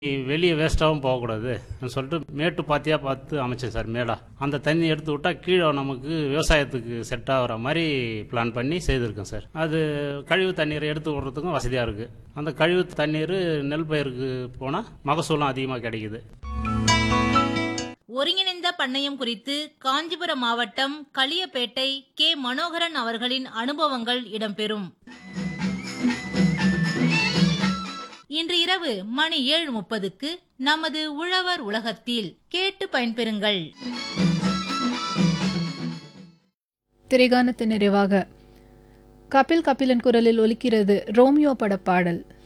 வெளியே வேஸ்ட்டாகவும் போகக்கூடாது சொல்லிட்டு மேட்டு பாத்தியாக பார்த்து அமைச்சேன் சார் மேடா அந்த தண்ணி எடுத்து விட்டால் கீழே நமக்கு விவசாயத்துக்கு செட் ஆகிற மாதிரி பிளான் பண்ணி செய்திருக்கேன் சார் அது கழிவு தண்ணீரை எடுத்து விடுறதுக்கும் வசதியாக இருக்குது அந்த கழிவு தண்ணீர் நெல் பயிருக்கு போனால் மகசூலும் அதிகமாக கிடைக்குது ஒருங்கிணைந்த பண்ணையம் குறித்து காஞ்சிபுரம் மாவட்டம் களியப்பேட்டை கே மனோகரன் அவர்களின் அனுபவங்கள் இடம்பெறும் இன்று இரவு மணி ஏழு முப்பதுக்கு நமது உழவர் உலகத்தில் கேட்டு பயன்பெறுங்கள் திரைகானத்தின் நிறைவாக கபில் கபிலன் குரலில் ஒலிக்கிறது ரோமியோ பட பாடல்